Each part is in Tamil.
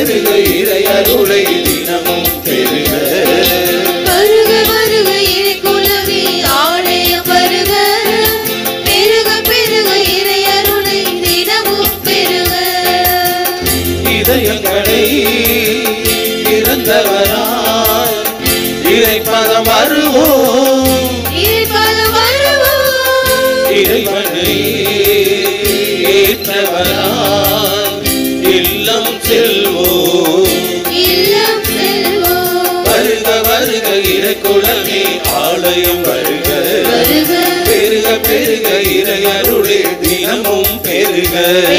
பெருக இறையருளை தினமும் பெருக வருக வருக இறை குலவே ஆலயம் வருக பெருக பெருக இறையருளை தினமும் பெருக இதயங்களை இறந்தவராய் இறைப்பதம் வருவோம் இறைபதம் வருவோம் இறைவனை ஏற்றவராய் இல்லம் செல்வோம் இல்லம் செல்வோம் வருக வருக இறைக்குலமே ஆலயம் வருக வருக பெருக பெருக இறையருளே தினமும் பெருக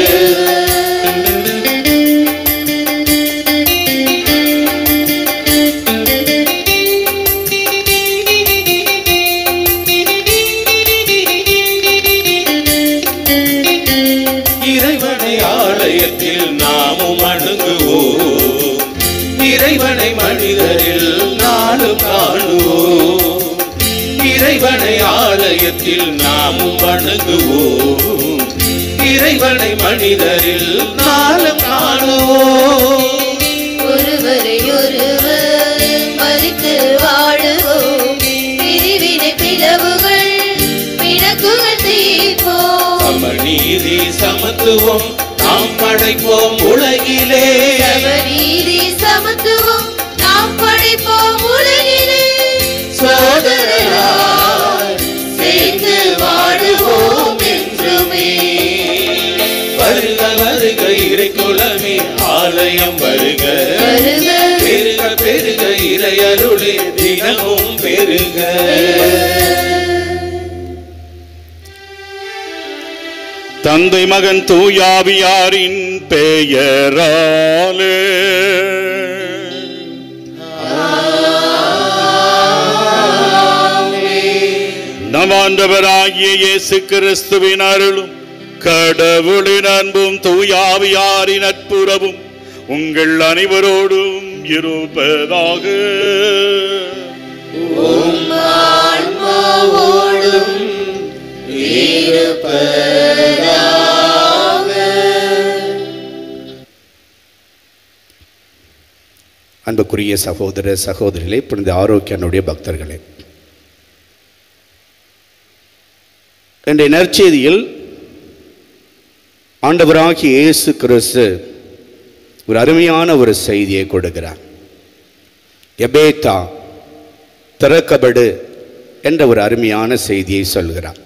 இறைவனை ஆலயத்தில் நாமும் அணுகுவோம் இறைவனை மனிதரில் நாளும் காணுவோம் இறைவனை ஆலயத்தில் நாமும் அணுகுவோம் இறைவனை மனிதரில் நாளும் காணுவோம் ஒருவரை ஒருவர் மதித்து வாழுவோம் பிரிவினை பிளவுகள் பிணக்குகள் தீர்ப்போம் சமநீதி சமத்துவம் நாம் படைப்போம் உலகிலே சமநீதி சமத்துவம் நாம் படைப்போம் உலகிலே சோதரராய் சேர்ந்து வாழுவோம் என்றுமே வருக வருக இறைக்குலமே ஆலயம் வருக வருக பெருக பெருக இறையருளே தினமும் பெருக தந்தை மகன் தூயாவியாரின் பெயராலே நவாண்டவராகிய இயேசு கிறிஸ்துவின் அருளும் கடவுளின் அன்பும் தூயாவியாரின் நட்புறவும் உங்கள் அனைவரோடும் இருப்பதாக ஆன்மாவோடும் அன்புக்குரிய சகோதர சகோதரிகளே புனித ஆரோக்கியனுடைய பக்தர்களே இன்றைய நற்செய்தியில் ஆண்டவராகிய இயேசு கிறிஸ்து ஒரு அருமையான ஒரு செய்தியை கொடுக்கிறார் எபேத்தா திறக்கபடு என்ற ஒரு அருமையான செய்தியை சொல்கிறார்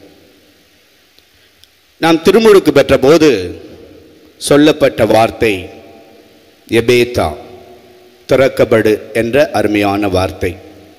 நாம் திருமுழுக்கு பெற்ற போது சொல்லப்பட்ட வார்த்தை எபேத்தா திறக்கபடு என்ற அருமையான வார்த்தை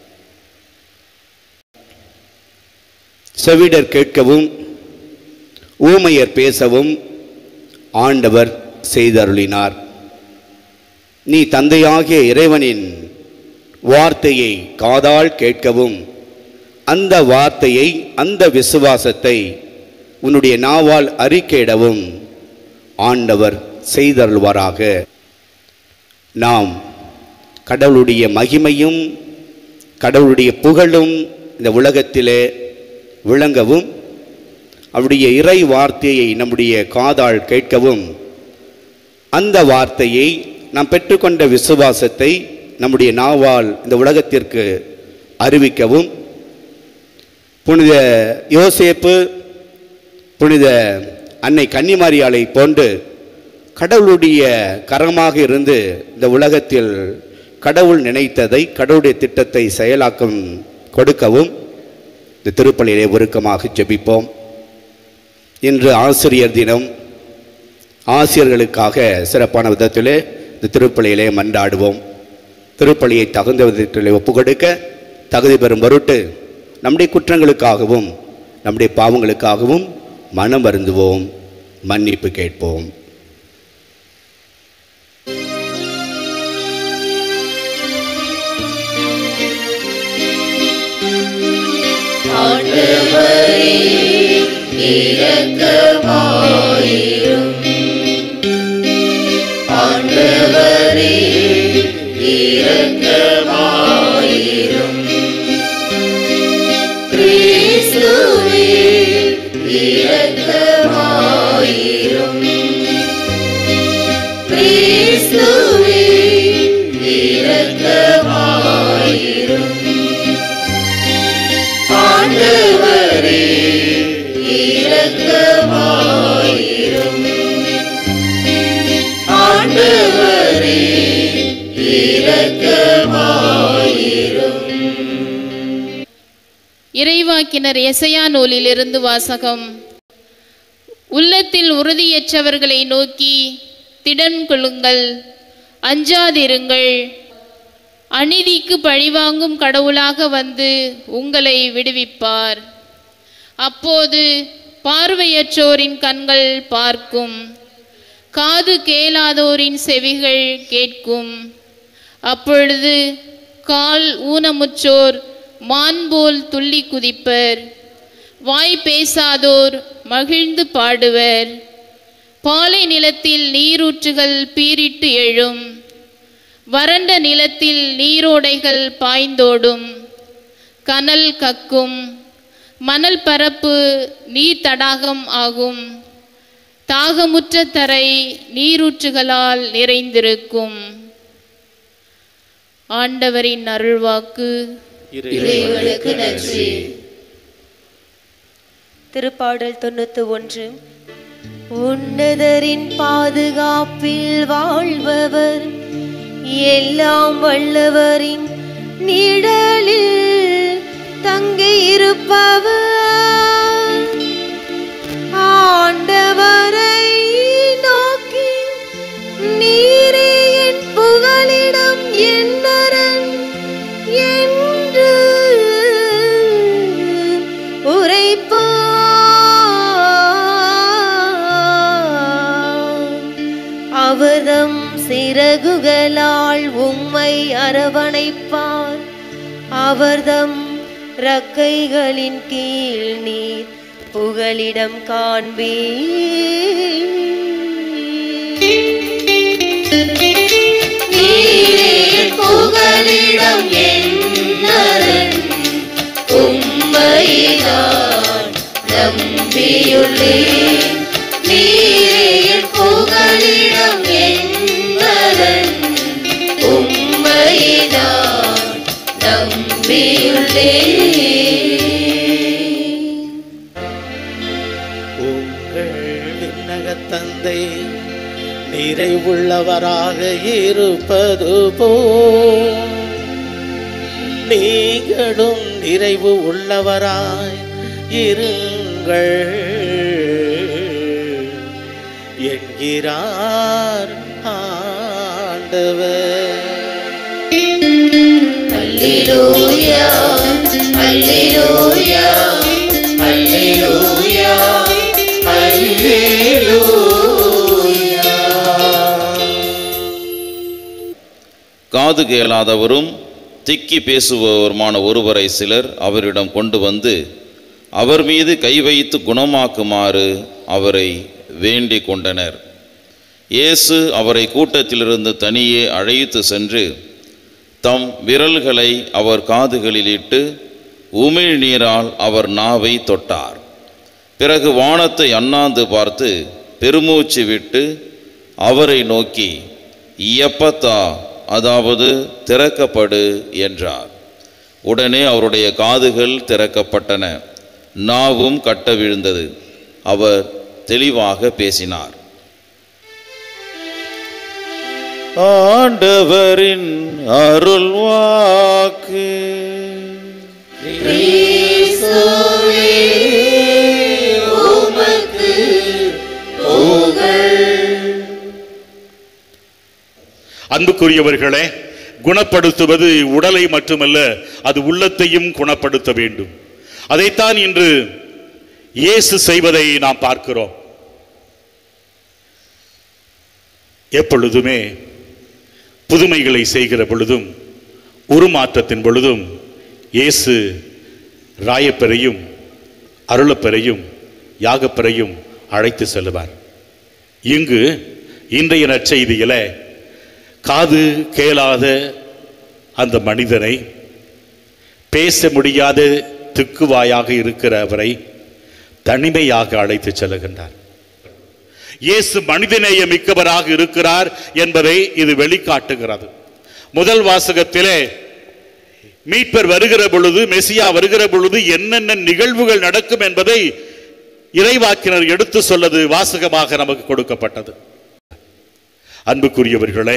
செவிடர் கேட்கவும் ஊமையர் பேசவும் ஆண்டவர் செய்தருளினார் நீ தந்தையாகிய இறைவனின் வார்த்தையை காதால் கேட்கவும் அந்த வார்த்தையை அந்த விசுவாசத்தை உன்னுடைய நாவால் அறிக்கையிடவும் ஆண்டவர் செய்தருள்வாராக நாம் கடவுளுடைய மகிமையும் கடவுளுடைய புகழும் இந்த உலகத்திலே விளங்கவும் அவருடைய இறை வார்த்தையை நம்முடைய காதால் கேட்கவும் அந்த வார்த்தையை நாம் பெற்றுக்கொண்ட விசுவாசத்தை நம்முடைய நாவால் இந்த உலகத்திற்கு அறிவிக்கவும் புனித யோசேப்பு புனித அன்னை கன்னிமாரியாலை போன்று கடவுளுடைய கரமாக இருந்து இந்த உலகத்தில் கடவுள் நினைத்ததை கடவுளுடைய திட்டத்தை செயலாக்கம் கொடுக்கவும் இந்த திருப்பலியிலே உருக்கமாக ஜெபிப்போம் இன்று ஆசிரியர் தினம் ஆசிரியர்களுக்காக சிறப்பான விதத்திலே இந்த திருப்பலியிலே மன்றாடுவோம் திருப்பலியை தகுந்த விதத்திலே ஒப்புக்கொடுக்க தகுதி பெறும் பொருட்டு நம்முடைய குற்றங்களுக்காகவும் நம்முடைய பாவங்களுக்காகவும் மனம் வருந்துவோம் மன்னிப்பு கேட்போம் ஆண்டவரே இரக்கமாயிரும் ஆண்டவரே இரக்கமாயிரும் கிறிஸ்துவே இரக்கமாயிரும் கிறிஸ்துவே இறைவாக்கினர் எசையா நூலிலிருந்து வாசகம் உள்ளத்தில் உறுதியற்றவர்களை நோக்கி திடன் கொள்ளுங்கள் அஞ்சாதிருங்கள் அநீதிக்கு பழிவாங்கும் கடவுளாக வந்து உங்களை விடுவிப்பார் அப்போது பார்வையற்றோரின் கண்கள் பார்க்கும் காது கேளாதோரின் செவிகள் கேட்கும் அப்பொழுது கால் ஊனமுற்றோர் மான் போல் துள்ளி குதிப்பர் வாய் பேசாதோர் மகிழ்ந்து பாடுவர் பாலை நிலத்தில் நீரூற்றுகள் பீரிட்டு எழும் வறண்ட நிலத்தில் நீரோடைகள் பாய்ந்தோடும் கனல் கக்கும் மணல் பரப்பு நீர் தடாகம் ஆகும் தாகமுற்ற தரை நீரூற்றுகளால் நிறைந்திருக்கும் ஆண்டவரின் அருள்வாக்கு இறைவனுக்கு நன்றி திருப்பாடல் தொண்ணூத்து ஒன்று உன்னதரின் பாதுகாப்பில் வாழ்பவர் எல்லாம் வல்லவரின் நிழலில் தங்கி இருப்பவர் ஆண்டவரை நோக்கி நீரே என் புகலிடம் என்னரன் என்று உரைப்பார் அவதம் சிறகுகளால் உம்மை அரவணைப்பார் அவர்தம் ரக்கைகளின் கீழ் நீர் புகலிடம் காண்பீ நீரே புகலிடம் என்னரன் உம்மைதான் நம்பியுள்ளேன் நீரே புகலிடம் என்னரன் உம்மைதான் நம்பியுள்ளேன் உங்கள் விண்ணகத் தந்தை நிறைவுள்ளவராக இருப்பது போ நீங்களும் நிறைவு உள்ளவராய் இருங்கள் என்கிறார் ஆண்டவர் அல்லேலூயா அல்லேலூயா அல்லேலூயா காது கேளாதவரும் திக்கி பேசுபவருமான ஒருவரை சிலர் அவரிடம் கொண்டு வந்து அவர் மீது கை வைத்து குணமாக்குமாறு அவரை வேண்டிக் கொண்டனர் இயேசு அவரை கூட்டத்திலிருந்து தனியே அழைத்து சென்று தம் விரல்களை அவர் காதுகளில் இட்டு உமிழ்நீரால் அவர் நாவை தொட்டார் பிறகு வானத்தை அண்ணாந்து பார்த்து பெருமூச்சு விட்டு அவரை நோக்கி இயப்பத்தா அதாவது திறக்கப்படு என்றார் உடனே அவருடைய காதுகள் திறக்கப்பட்டன நாவும் கட்ட விழுந்தது அவர் தெளிவாக பேசினார் ஆண்டவரின் அருள்வாக்கு கிறிஸ்துவே உமக்கு புகழ் அன்புக்குரியவர்களே குணப்படுத்துவது உடலை மட்டுமல்ல அது உள்ளத்தையும் குணப்படுத்த வேண்டும் அதைத்தான் இன்று இயேசு செய்வதை நாம் பார்க்கிறோம் எப்பொழுதுமே புதுமைகளை செய்கிற பொழுதும் உருமாற்றத்தின் பொழுதும் இயேசு ராயப்பெறையும் அருளப்பெறையும் யாகப்பெறையும் அழைத்து செல்லுவார் இங்கு இன்றைய நற்செய்தியில காது கேளாத அந்த மனிதனை பேச முடியாத திக்குவாயாக இருக்கிற அவரை தனிமையாக அழைத்து செல்லுகின்றார் இயேசு மனிதநேய மிக்கவராக இருக்கிறார் என்பதை இது வெளிக்காட்டுகிறது முதல் வாசகத்திலே மீட்பர் வருகிற பொழுது மெசியா வருகிற பொழுது என்னென்ன நிகழ்வுகள் நடக்கும் என்பதை இறைவாக்கினர் எடுத்து சொல்லது வாசகமாக நமக்கு கொடுக்கப்பட்டது அன்புக்குரியவர்களே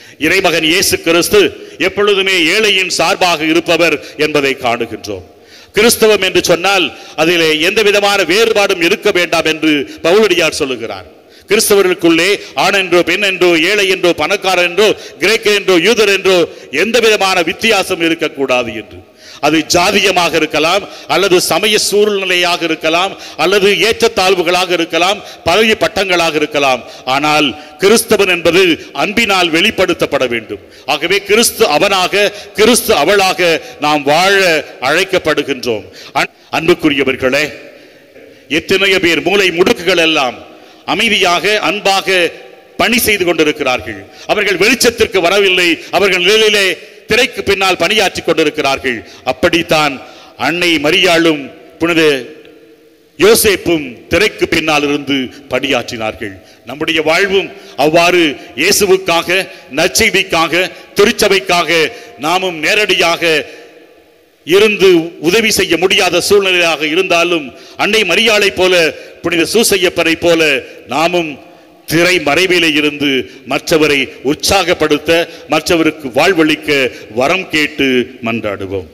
இறைமகன் இயேசு கிறிஸ்து எப்பொழுதுமே ஏழையின் சார்பாக இருப்பவர் என்பதை காணுகின்றோம் கிறிஸ்தவம் என்று சொன்னால் அதிலே எந்த விதமான வேறுபாடும் இருக்க வேண்டாம் என்று பவுலடியார் சொல்லுகிறார் கிறிஸ்தவர்களுக்குள்ளே ஆண் என்றோ பெண் என்றோ ஏழை என்றோ பணக்காரன் என்றோ கிரேக்க என்றோ யூதர் என்றோ எந்த விதமான வித்தியாசம் இருக்கக்கூடாது என்று அது ஜாதியமாக இருக்கலாம் அல்லது சமய சூழ்நிலையாக இருக்கலாம் அல்லது ஏற்றத்தாழ்வுகளாக இருக்கலாம் பதவி பட்டங்களாக இருக்கலாம் ஆனால் கிறிஸ்தவன் என்பது அன்பினால் வெளிப்படுத்தப்பட வேண்டும் ஆகவே கிறிஸ்து அவனாக கிறிஸ்து அவளாக நாம் வாழ அழைக்கப்படுகின்றோம் அன்- அன்புக்குரியவர்களே எத்தனைய பேர் மூளை முடுக்குகள் எல்லாம் அமைதியாக அன்பாக பணி செய்து கொண்டிருக்கிறார்கள் அவர்கள் வெளிச்சத்திற்கு வரவில்லை அவர்கள் நிழலிலே திரைக்கு பின்னால் பணியாற்றிக் கொண்டிருக்கிறார்கள் அப்படித்தான் அன்னை மரியாளும் புனித யோசேப்பும் திரைக்கு பின்னால் இருந்து பணியாற்றினார்கள் நம்முடைய வாழ்வும் அவ்வாறு இயேசுவுக்காக நற்செய்திக்காக திருச்சபைக்காக நாமும் நேரடியாக இருந்து உதவி செய்ய முடியாத சூழ்நிலையாக இருந்தாலும் அன்னை மரியாளை போல புனித சூசையப்பரை போல நாமும் திரை மறைவிலே இருந்து மற்றவரை உற்சாகப்படுத்த மற்றவருக்கு வாழ்வளிக்க வரம் கேட்டு மன்றாடுவோம்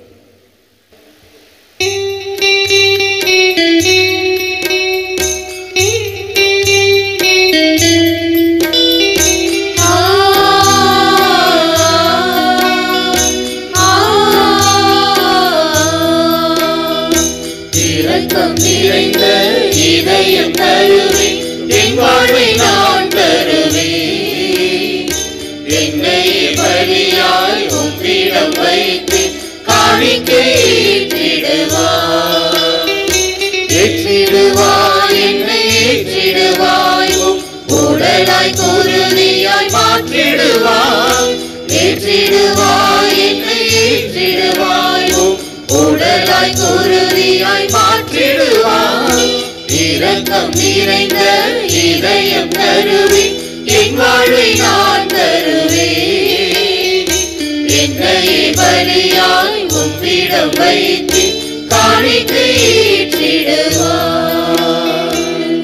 இரக்கம் நிறைந்த இதயம் தருவே என் வாழ்வை நான் தருவே என்னை பலியாய் உம்மிடம் வைத்து காணிக்கை ஏற்றிடுவாய் ஏற்றிடுவாய் என்னை ஏற்றிடுவாய் உம் உடலாய் குருதியாய் மாற்றிடுவாய் ஏற்றிடுவாய் என்னை ஏற்றிடுவாய் உம் உடலாய் குருதியாய் மாற்றிடுவாய் இரக்கம் நிறைந்த இதயம் தருவே என் வாழ்வை நான் தருவே என்னையே பலியாய் உம்மிடம் வைத்து காணிக்கை ஏற்றிடுவாய்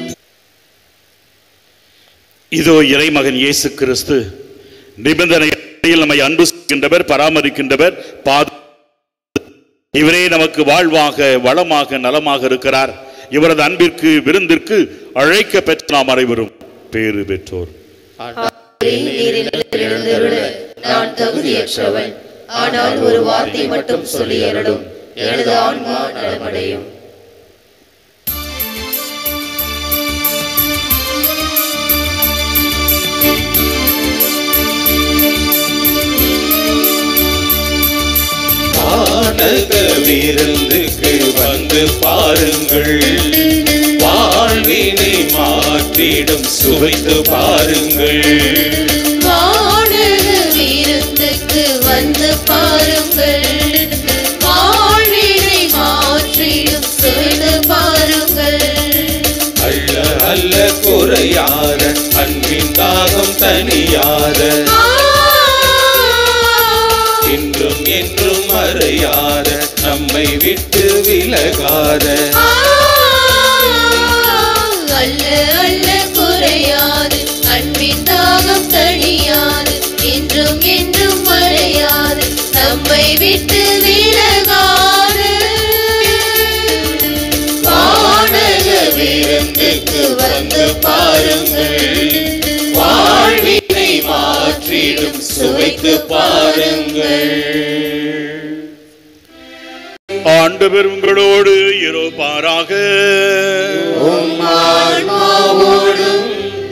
இதோ இறைமகன் இயேசு கிறிஸ்து நிபந்தனையில் நம்மை அன்பு செய்கின்றவர் பராமரிக்கின்றவர் பாது இவரே நமக்கு வாழ்வாக வளமாக நலமாக இருக்கிறார் இவரது அன்பிற்கு விருந்திற்கு அழைக்க பெற்ற நாம் அனைவரும் பேறு பெற்றோர் எழுந்தருள நான் தகுதியற்றவன் ஆனால் ஒரு வார்த்தை மட்டும் சொல்லி அருளும் எனது ஆன்மா நலமடையும் வானக விருந்துக்கு வந்து பாருங்கள் வாழ்வினை மாற்றிடும் சுவைத்து பாருங்கள் வானக விருந்துக்கு வந்து பாருங்கள் வாழ்வினை மாற்றிடும் சுவைத்து பாருங்கள் அல்ல அல்ல குறையாத அன்பின் தாகம் தனியாத இன்றும் என்றும் மறையாத நம்மை விட்டு விலகாத அல்ல அல்ல குறையாது அன்பின் தாகம் தணியாது என்றும் என்றும் மறையாது நம்மை விட்டு விலகாது வானக விருந்துக்கு வந்து பாருங்கள் வாழ்வினை மாற்றிடும் சுவைத்து பாருங்கள் ஆண்டவர் உங்களோடு இருப்பாராக ஆன்மாவோடும்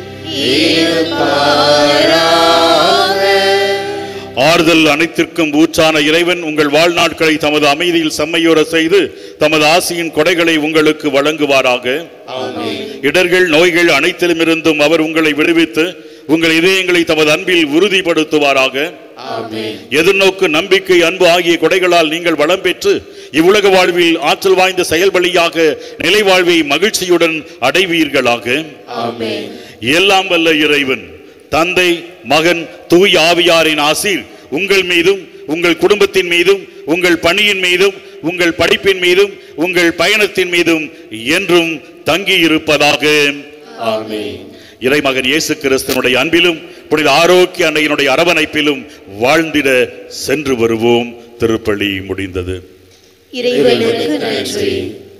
இருப்பாராக ஆறுதல் அனைத்திற்கும் ஊற்றான இறைவன் உங்கள் வாழ்நாட்களை தமது அமைதியில் செம்மையுற செய்து தமது ஆசியின் கொடைகளை உங்களுக்கு வழங்குவாராக இடர்கள் நோய்கள் அனைத்திலுமிருந்தும் அவர் உங்களை விடுவித்து உங்கள் இதயங்களை தமது அன்பில் உறுதிப்படுத்துவாராக எதிர்நோக்கு நம்பிக்கை அன்பு ஆகிய கொடைகளால் நீங்கள் வளம் பெற்று இவ்வுலக வாழ்வில் ஆற்றல் வாய்ந்த செயல் வழியாக நிலை வாழ்வை மகிழ்ச்சியுடன் அடைவீர்களாக எல்லாம் வல்ல இறைவன் தந்தை மகன் தூய் ஆவியாரின் ஆசீர் உங்கள் மீதும் உங்கள் குடும்பத்தின் மீதும் உங்கள் பணியின் மீதும் உங்கள் படிப்பின் மீதும் உங்கள் பயணத்தின் மீதும் என்றும் தங்கி இருப்பதாக இறைமகன் இயேசு கிறிஸ்தனுடைய அன்பிலும் புனித ஆரோக்கிய அன்னையினுடைய அரவணைப்பிலும் வாழ்ந்திட சென்று வருவோம் திருப்பலி முடிந்தது இறைவனுக்கு நன்றி